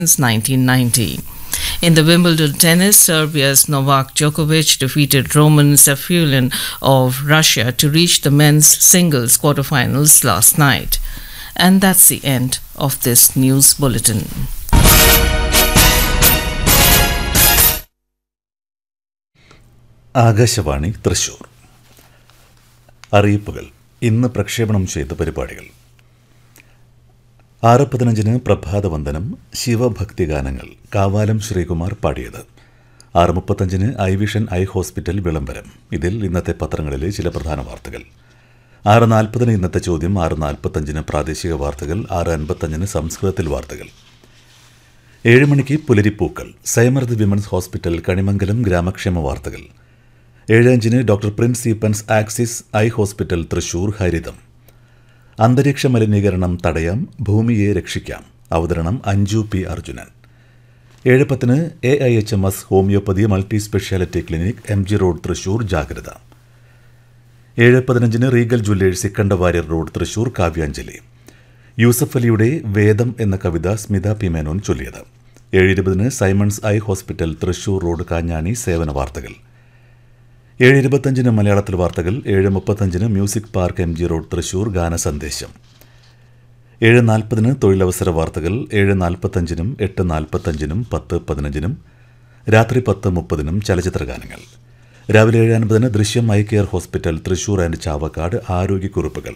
since 1990. In the Wimbledon tennis, Serbia's Novak Djokovic defeated Roman Safulin of Russia to reach the men's singles quarterfinals last night. And that's the end of this news bulletin. Akashvani Thrissur അറിയിപ്പുകൾ ഇന്ന് പ്രക്ഷേപണം ചെയ്ത പരിപാടികൾ ആറ് പതിനഞ്ചിന് പ്രഭാതവന്ദനം ശിവഭക്തിഗാനങ്ങൾ കാവാലം ശ്രീകുമാർ പാടിയത് ആറ് മുപ്പത്തഞ്ചിന് ഐ വിഷൻ ഐ ഹോസ്പിറ്റൽ വിളംബരം ഇതിൽ ഇന്നത്തെ പത്രങ്ങളിലെ ചില പ്രധാന വാർത്തകൾ ആറ് നാൽപ്പതിന് ഇന്നത്തെ ചോദ്യം ആറ് നാൽപ്പത്തഞ്ചിന് പ്രാദേശിക വാർത്തകൾ ആറ് അൻപത്തഞ്ചിന് സംസ്കൃതത്തിൽ വാർത്തകൾ ഏഴ് മണിക്ക് പുലരിപ്പൂക്കൾ സയമർദ് വിമൻസ് ഹോസ്പിറ്റൽ കണിമംഗലം ഗ്രാമക്ഷേമ വാർത്തകൾ ഏഴ് അഞ്ചിന് doctor Prince Eapen's Axis eye hospital Thrissur ഹരിതം അന്തരീക്ഷ മലിനീകരണം തടയാം ഭൂമിയെ രക്ഷിക്കാം അവതരണം അഞ്ജു പി അർജുനൻ ഏഴ് പത്തിന് A I H M S homoeopathy multi speciality clinic M G road Thrissur ജാഗ്രത ഏഴ് പതിനഞ്ചിന് Regal jewellers Ikkandavarier road Thrissur കാവ്യാഞ്ജലി യൂസഫ് അലിയുടെ വേദം എന്ന കവിത സ്മിത പി മേനോൻ ചൊല്ലിയത് ഏഴ് ഇരുപതിന് Simon's eye hospital Thrissur road Kanjani സേവന വാർത്തകൾ ഏഴ് ഇരുപത്തഞ്ചിന് മലയാളത്തിൽ വാർത്തകൾ ഏഴ് മുപ്പത്തഞ്ചിന് music park M G road Thrissur ഗാന സന്ദേശം ഏഴ് നാൽപ്പതിന് തൊഴിലവസര വാർത്തകൾ ഏഴ് നാൽപ്പത്തഞ്ചിനും എട്ട് നാൽപ്പത്തഞ്ചിനും പത്ത് പതിനഞ്ചിനും രാത്രി പത്ത് മുപ്പതിനും ചലച്ചിത്ര ഗാനങ്ങൾ രാവിലെ ഏഴ് അൻപതിന് Drishyam eye care hospital Thrissur and Chavakkad ആരോഗ്യക്കുറിപ്പുകൾ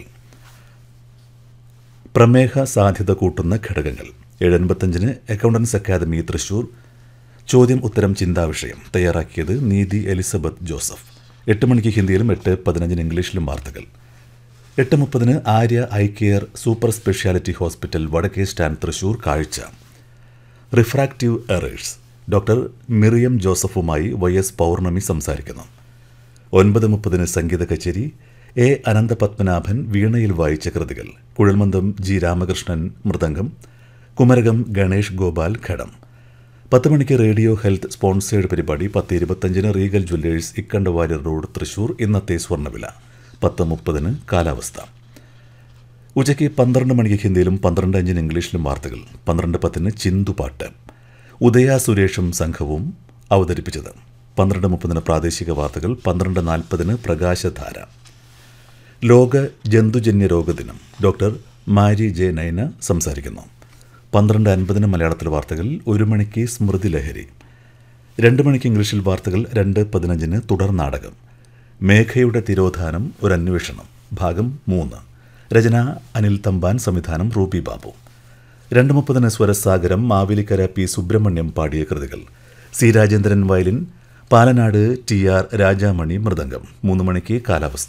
പ്രമേഹ സാധ്യത കൂട്ടുന്ന ഘടകങ്ങൾ ഏഴ് അൻപത്തഞ്ചിന് അക്കൗണ്ടൻസ് അക്കാദമി തൃശൂർ ചോദ്യം ഉത്തരം ചിന്താവിഷയം തയ്യാറാക്കിയത് നീതി എലിസബത്ത് ജോസഫ് എട്ട് മണിക്ക് ഹിന്ദിയിലും എട്ട് പതിനഞ്ചിന് ഇംഗ്ലീഷിലും വാർത്തകൾ എട്ട് മുപ്പതിന് Arya eye care super speciality hospital Vadakke stand Thrissur കാഴ്ച റിഫ്രാക്റ്റീവ് എറേഴ്സ് ഡോക്ടർ മിറിയം ജോസഫുമായി വൈ എസ് പൗർണമി സംസാരിക്കുന്നു ഒൻപത് മുപ്പതിന് സംഗീത കച്ചേരി എ അനന്തപത്മനാഭൻ വീണയിൽ വായിച്ച കൃതികൾ കുഴൽമന്ദം ജി രാമകൃഷ്ണൻ മൃദംഗം കുമരകം ഗണേഷ് ഗോപാൽ ഘടം പത്ത് മണിക്ക് റേഡിയോ ഹെൽത്ത് സ്പോൺസേഡ് പരിപാടി പത്ത് ഇരുപത്തഞ്ചിന് Regal jewellers Ikkandavarier road Thrissur ഇന്നത്തെ സ്വർണ്ണവില പത്ത് മുപ്പതിന് കാലാവസ്ഥ ഉച്ചയ്ക്ക് പന്ത്രണ്ട് മണിക്ക് ഹിന്ദിയിലും പന്ത്രണ്ട് അഞ്ചിന് ഇംഗ്ലീഷിലും വാർത്തകൾ പന്ത്രണ്ട് പത്തിന് ചിന്തുപാട്ട് ഉദയ സുരേഷും സംഘവും അവതരിപ്പിച്ചത് പന്ത്രണ്ട് മുപ്പതിന് പ്രാദേശിക വാർത്തകൾ പന്ത്രണ്ട് നാൽപ്പതിന് പ്രകാശധാര ലോക ജന്തുജന്യ രോഗദിനം ഡോക്ടർ മാരി ജെ നൈന സംസാരിക്കുന്നു പന്ത്രണ്ട് അൻപതിന് മലയാളത്തിൽ വാർത്തകൾ ഒരു മണിക്ക് സ്മൃതി ലഹരി രണ്ട് മണിക്ക് ഇംഗ്ലീഷിൽ വാർത്തകൾ രണ്ട് പതിനഞ്ചിന് തുടർ നാടകം മേഘയുടെ തിരോധാനം ഒരു അന്വേഷണം ഭാഗം മൂന്ന് രചന അനിൽ തമ്പാൻ സംവിധാനം റൂബി ബാബു രണ്ട് മുപ്പതിന് സ്വരസാഗരം മാവേലിക്കര പി സുബ്രഹ്മണ്യം പാടിയ കൃതികൾ C Rajendran violin Palanad T R Rajamani mridangam മൂന്ന് മണിക്ക് കാലാവസ്ഥ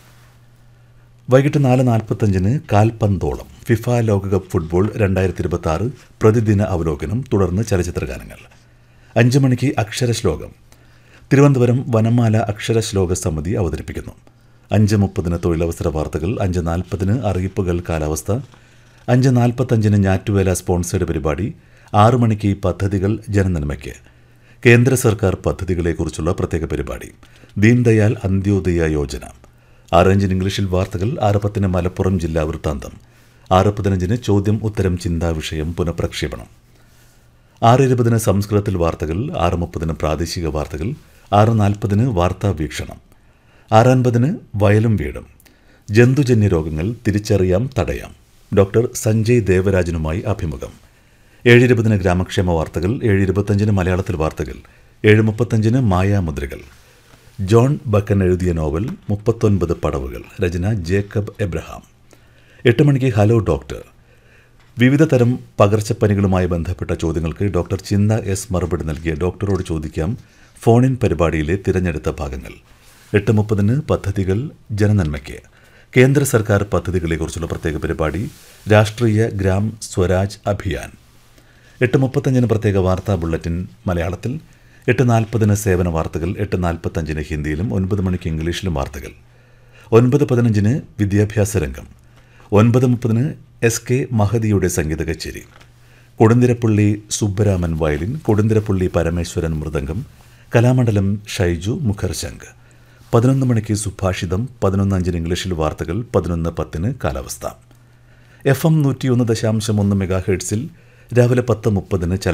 വൈകിട്ട് നാല് നാൽപ്പത്തഞ്ചിന് കാൽപന്തോളം ഫിഫ ലോകകപ്പ് ഫുട്ബോൾ രണ്ടായിരത്തി ഇരുപത്തി ആറ് പ്രതിദിന അവലോകനം തുടർന്ന് ചലച്ചിത്രഗാനങ്ങൾ അഞ്ച് മണിക്ക് അക്ഷരശ്ലോകം തിരുവനന്തപുരം വനമാല അക്ഷരശ്ലോക സമിതി അവതരിപ്പിക്കുന്നു അഞ്ച് മുപ്പതിന് തൊഴിലവസര വാർത്തകൾ അഞ്ച് നാൽപ്പതിന് അറിയിപ്പുകൾ കാലാവസ്ഥ അഞ്ച് നാൽപ്പത്തഞ്ചിന് ഞാറ്റുവേല സ്പോൺസേഡ് പരിപാടി ആറു മണിക്ക് പദ്ധതികൾ ജനനന്മയ്ക്ക് കേന്ദ്ര സർക്കാർ പദ്ധതികളെക്കുറിച്ചുള്ള പ്രത്യേക പരിപാടി ദീൻദയാൽ അന്ത്യോദയ യോജന ആറഞ്ചിന് ഇംഗ്ലീഷിൽ വാർത്തകൾ ആറ് പത്തിന് മലപ്പുറം ജില്ലാ വൃത്താന്തം ആറ് പതിനഞ്ചിന് ചോദ്യം ഉത്തരം ചിന്താവിഷയം പുനഃപ്രക്ഷേപണം ആറ് ഇരുപതിന് സംസ്കൃതത്തിൽ വാർത്തകൾ ആറ് മുപ്പതിന് പ്രാദേശിക വാർത്തകൾ ആറ് നാൽപ്പതിന് വാർത്താ വീക്ഷണം ആറ് അൻപതിന് വയലും വീടും ജന്തുജന്യ രോഗങ്ങൾ തിരിച്ചറിയാം തടയാം ഡോക്ടർ സഞ്ജയ് ദേവരാജനുമായി അഭിമുഖം ഏഴ് ഇരുപതിന് ഗ്രാമക്ഷേമ വാർത്തകൾ ഏഴ് ഇരുപത്തഞ്ചിന് മലയാളത്തിൽ വാർത്തകൾ ഏഴ് മുപ്പത്തഞ്ചിന് മായാമുദ്രകൾ ജോൺ ബക്കൻ എഴുതിയ നോവൽ മുപ്പത്തൊൻപത് പടവുകൾ രചന ജേക്കബ് എബ്രഹാം എട്ട് മണിക്ക് ഹലോ ഡോക്ടർ വിവിധ തരം പകർച്ചപ്പനികളുമായി ബന്ധപ്പെട്ട ചോദ്യങ്ങൾക്ക് ഡോക്ടർ ചിന്ത എസ് മറുപടി നൽകിയ ഡോക്ടറോട് ചോദിക്കാം ഫോണിൻ പരിപാടിയിലെ തിരഞ്ഞെടുത്ത ഭാഗങ്ങൾ എട്ട് മുപ്പതിന് പദ്ധതികൾ ജനനന്മയ്ക്ക് കേന്ദ്ര സർക്കാർ പദ്ധതികളെക്കുറിച്ചുള്ള പ്രത്യേക പരിപാടി രാഷ്ട്രീയ ഗ്രാം സ്വരാജ് അഭിയാൻ എട്ട് മുപ്പത്തഞ്ചിന് പ്രത്യേക വാർത്താ ബുള്ളറ്റിൻ മലയാളത്തിൽ എട്ട് നാൽപ്പതിന് സേവന വാർത്തകൾ എട്ട് നാൽപ്പത്തഞ്ചിന് ഹിന്ദിയിലും ഒൻപത് മണിക്ക് ഇംഗ്ലീഷിലും വാർത്തകൾ ഒൻപത് പതിനഞ്ചിന് വിദ്യാഭ്യാസ രംഗം ഒൻപത് മുപ്പതിന് എസ് കെ മഹദിയുടെ സംഗീത കച്ചേരി കൊടുന്തിരപ്പള്ളി സുബ്ബരാമൻ വയലിൻ കൊടുന്തിരപ്പള്ളി പരമേശ്വരൻ മൃദംഗം കലാമണ്ഡലം ഷൈജു മുഖർശങ്ക് പതിനൊന്ന് മണിക്ക് സുഭാഷിതം പതിനൊന്ന് അഞ്ചിന് ഇംഗ്ലീഷിൽ വാർത്തകൾ പതിനൊന്ന് പത്തിന് കാലാവസ്ഥ എഫ് എം നൂറ്റിയൊന്ന് ദശാംശം ഒന്ന് മെഗാ ഹെർട്സിൽ രാവിലെ പത്ത് മുപ്പതിന്